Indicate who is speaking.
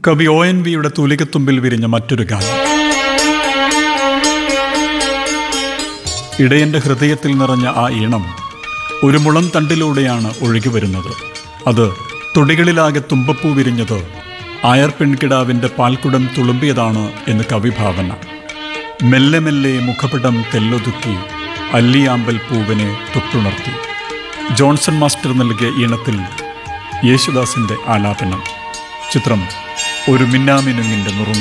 Speaker 1: കവി O N വിയുടെ തൂലികത്തുമ്പിൽ വിരിഞ്ഞ മറ്റൊരു ഗാനം ഇടയന്റെ ഹൃദയത്തിൽ നിറഞ്ഞ ആ ഈണം ഒരു മുളം തണ്ടിലൂടെയാണ് ഒഴുകി വരുന്നത് അത് തൊടികളിലാകെ തുമ്പപ്പൂ വിരിഞ്ഞത് ആയർ പെൺകിടാവിൻ്റെ പാൽക്കുടം തുളുമ്പിയതാണ് എന്ന് കവിഭാവന മെല്ലെ മെല്ലെ മുഖപടം തെല്ലൊതുക്കി അല്ലിയാമ്പൽ പൂവിനെ തൊട്ടുണർത്തി ജോൺസൺ മാസ്റ്റർ നൽകിയ ഈണത്തിൽ യേശുദാസിൻ്റെ ആലാപനം ചിത്രം ഒരു മിന്നാമിനുങ്ങിൻ്റെ നുറുങ്ങ്